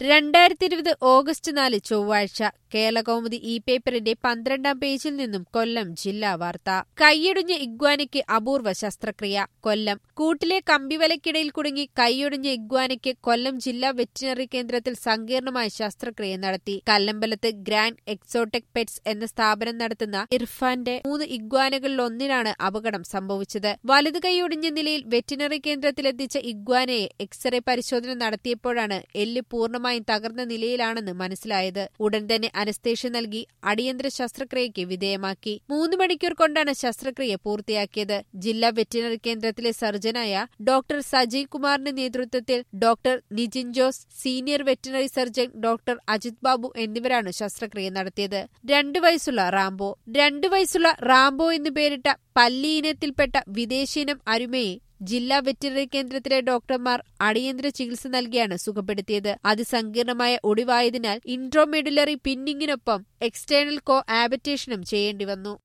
രണ്ടായിരത്തി ഇരുപത് ഓഗസ്റ്റ് നാല് ചൊവ്വാഴ്ച കേരളകൗമുദി ഇ പേപ്പറിന്റെ പന്ത്രണ്ടാം പേജിൽ നിന്നും കൊല്ലം ജില്ലാ വാർത്ത കൈയൊടിഞ്ഞ ഇഗ്വാനയ്ക്ക് അപൂർവ ശസ്ത്രക്രിയ കൊല്ലം കൂട്ടിലെ കമ്പിവലക്കിടയിൽ കുടുങ്ങി കൈയൊടിഞ്ഞ ഇഗ്വാനയ്ക്ക് കൊല്ലം ജില്ലാ വെറ്റിനറി കേന്ദ്രത്തിൽ സങ്കീർണമായ ശസ്ത്രക്രിയ നടത്തി കല്ലമ്പലത്ത് ഗ്രാൻഡ് എക്സോടെക് പെറ്റ്സ് എന്ന സ്ഥാപനം നടത്തുന്ന ഇർഫാന്റെ മൂന്ന് ഇഗ്വാനകളിലൊന്നിനാണ് അപകടം സംഭവിച്ചത് വലതു കൈയൊടിഞ്ഞ നിലയിൽ വെറ്റിനറി കേന്ദ്രത്തിലെത്തിച്ച ഇഗ്വാനയെ എക്സ്റേ പരിശോധന നടത്തിയപ്പോഴാണ് എല്ല് പൂർണ്ണമായും തകർന്ന നിലയിലാണെന്ന് മനസ്സിലായത് ഉടൻ തന്നെ അനസ്തേഷ്യ നൽകി അടിയന്തര ശസ്ത്രക്രിയയ്ക്ക് വിധേയമാക്കി മൂന്ന് മണിക്കൂർ കൊണ്ടാണ് ശസ്ത്രക്രിയ പൂർത്തിയാക്കിയത് ജില്ലാ വെറ്റിനറി കേന്ദ്രത്തിലെ സർജനായ ഡോക്ടർ സജയ് കുമാറിന്റെ നേതൃത്വത്തിൽ doctor Nijin Jose senior veterinary surgeon doctor Ajith Babu എന്നിവരാണ് ശസ്ത്രക്രിയ നടത്തിയത് രണ്ടു വയസ്സുള്ള റാംബോ രണ്ടു വയസ്സുള്ള റാംബോ എന്ന് പേരിട്ട പല്ലി ഇനത്തിൽപ്പെട്ട വിദേശീനം അരുമയെ ജില്ലാ വെറ്റിനറി കേന്ദ്രത്തിലെ ഡോക്ടർമാർ അടിയന്തര ചികിത്സ നൽകിയാണ് സുഖപ്പെടുത്തിയത് അതിസങ്കീർണമായ ഒടിവായതിനാൽ ഇൻട്രോമെഡുലറി പിന്നിങ്ങിനൊപ്പം എക്സ്റ്റേണൽ കോ ആബറ്റേഷനും ചെയ്യേണ്ടി വന്നു